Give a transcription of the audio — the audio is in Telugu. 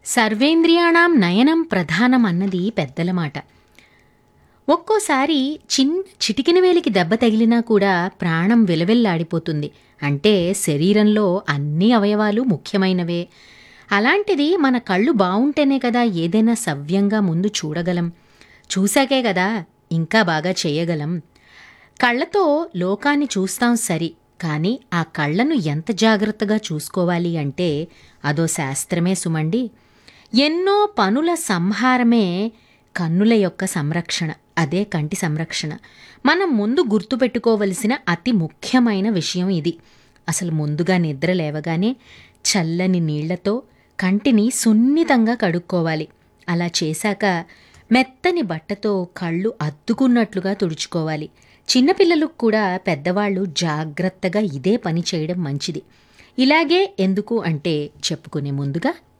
సర్వేంద్రియాణం నయనం ప్రధానం అన్నది పెద్దల మాట ఒక్కోసారి చిన్న చిటికిన వేలికి దెబ్బ తగిలినా కూడా ప్రాణం విలవిల్లాడిపోతుంది అంటే శరీరంలో అన్ని అవయవాలు ముఖ్యమైనవే అలాంటిది మన కళ్ళు బావుంటేనే కదా ఏదైనా సవ్యంగా ముందు చూడగలం చూశాకే కదా ఇంకా బాగా చేయగలం కళ్ళతో లోకాన్ని చూస్తాం సరి కానీ ఆ కళ్ళను ఎంత జాగ్రత్తగా చూసుకోవాలి అంటే అదో శాస్త్రమే సుమండి ఎన్నో పనుల సంహారమే కన్నుల యొక్క సంరక్షణ అదే కంటి సంరక్షణ మనం ముందు గుర్తుపెట్టుకోవలసిన అతి ముఖ్యమైన విషయం ఇది అసలు ముందుగా నిద్ర లేవగానే చల్లని నీళ్లతో కంటిని సున్నితంగా కడుక్కోవాలి అలా చేశాక మెత్తని బట్టతో కళ్ళు అద్దుకున్నట్లుగా తుడుచుకోవాలి చిన్నపిల్లలకు కూడా పెద్దవాళ్ళు జాగ్రత్తగా ఇదే పని చేయడం మంచిది ఇలాగే ఎందుకు అంటే చెప్పుకునే ముందుగా